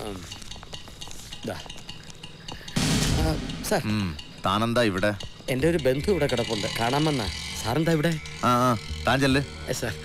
ഉം. ദാ. ആ, സാർ ഉം, താനെന്താ ഇവിടെ എൻ്റെ ഒരു ബന്ധു ഇവിടെ കിടപ്പുണ്ട് കാണാൻ വന്നാ സാറെന്താ ഇവിടെ ആ ആ താൻ ചെല്ല് ഏ, സാർ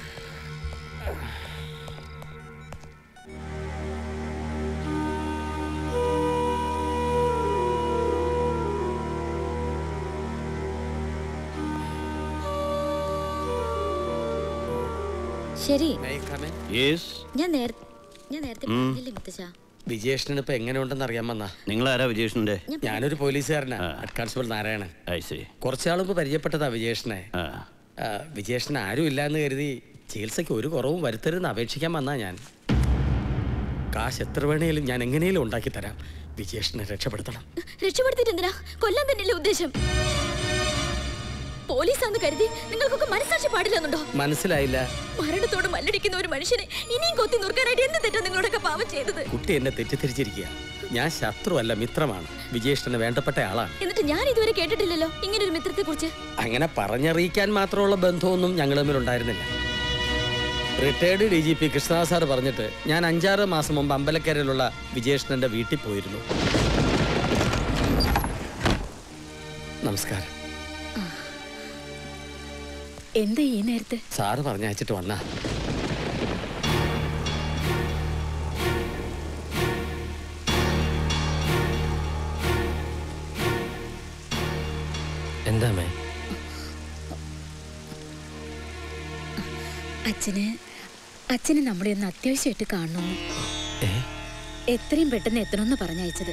ശരി May I come in? ഞാൻ നേര ഞാൻ നേരത്തെ പറഞ്ഞില്ലേ മുത്തശ്ശ വിജയേഷന് ഇപ്പൊ എങ്ങനെയുണ്ടെന്ന് അറിയാൻ വന്നാ നിങ്ങളാരാ വിജേഷിന്റെ ഞാൻ ഞാനൊരു പോലീസുകാരനാ ഹെഡ് കോൺസ്റ്റബിൾ നാരായണൻ ഐസി കുറച്ചാൾ മുമ്പ് പരിചയപ്പെട്ടതാ വിജയേഷനെ ആ ആ, വിജയേഷന് ആരും ഇല്ല എന്ന് കരുതി ചികിത്സയ്ക്ക് ഒരു കുറവും വരുത്തരുതെന്ന് അപേക്ഷിക്കാൻ വന്നാ ഞാൻ കാശ് എത്ര വേണേലും ഞാൻ എങ്ങനെയും ഉണ്ടാക്കി തരാം വിജയേഷനെ രക്ഷപ്പെടുത്തണം രക്ഷപ്പെടുത്തിട്ട് എന്തിനാ കൊല്ലാൻ തന്നെയല്ലേ ഉദ്ദേശം പോലീസാന്ന് കരുതി നിങ്ങൾക്കൊക്കെ മനസ്സാക്ഷി പാടില്ലെന്നുണ്ടോ മനസ്സിലായില്ല മരണത്തോട് മല്ലടിക്കുന്ന ഒരു മനുഷ്യനെ ഇനിയും കൊത്തി നുറുക്കാനായിട്ട് എന്ത് തെറ്റാ നിങ്ങളോടൊക്കെ പാവം ചെയ്തത് കുട്ടി എന്നെ തെറ്റിദ്ധരിച്ചിരിക്കുക ഞാൻ ശത്രുവല്ല മിത്രമാണ് വിജയേഷന് വേണ്ടപ്പെട്ട ആളാണ് എന്നിട്ട് ഞാൻ ഇതുവരെ കേട്ടിട്ടില്ലല്ലോ ഇങ്ങനെ ഒരു മിത്രത്തെ കുറിച്ച് അങ്ങനെ പറഞ്ഞറിയിക്കാൻ മാത്രമുള്ള ബന്ധമൊന്നും ഞങ്ങൾ തമ്മിൽ ഉണ്ടായിരുന്നില്ല retired D G P Krishnadas sir പറഞ്ഞിട്ട് ഞാൻ അഞ്ചാറ് മാസം മുമ്പ് അമ്പലക്കരയിലുള്ള വിജയേഷ്ണന്റെ വീട്ടിൽ പോയിരുന്നു നമസ്കാരം എന്താ ഈ നേരത്തെ സാറ് പറഞ്ഞയച്ചിട്ട് വന്നാ എന്താ മേ അച്ഛന് അച്ഛന് നമ്മളെ ഒന്ന് അത്യാവശ്യമായിട്ട് കാണണമെന്ന് ഏ എത്രയും പെട്ടെന്ന് എത്തണമെന്ന് പറഞ്ഞയച്ചത്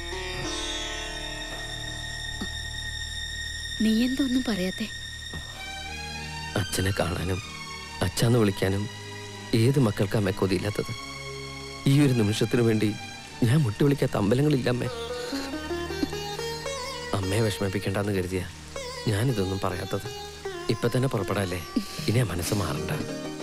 നീ എന്താ ഒന്നും പറയാത്തെ അച്ഛനെ കാണാനും അച്ഛന്ന് വിളിക്കാനും ഏത് മക്കൾക്കാ അമ്മ കൊതിയില്ലാത്തത് ഈ ഒരു നിമിഷത്തിനു വേണ്ടി ഞാൻ മുട്ടുവിളിക്കാത്ത അമ്പലങ്ങളില്ല അമ്മേ അമ്മയെ വിഷമിപ്പിക്കണ്ടെന്ന് കരുതിയ ഞാനിതൊന്നും പറയാത്തത് ഇപ്പൊ തന്നെ പുറപ്പെടാല്ലേ ഇനി ആ മനസ്സ് മാറണ്ട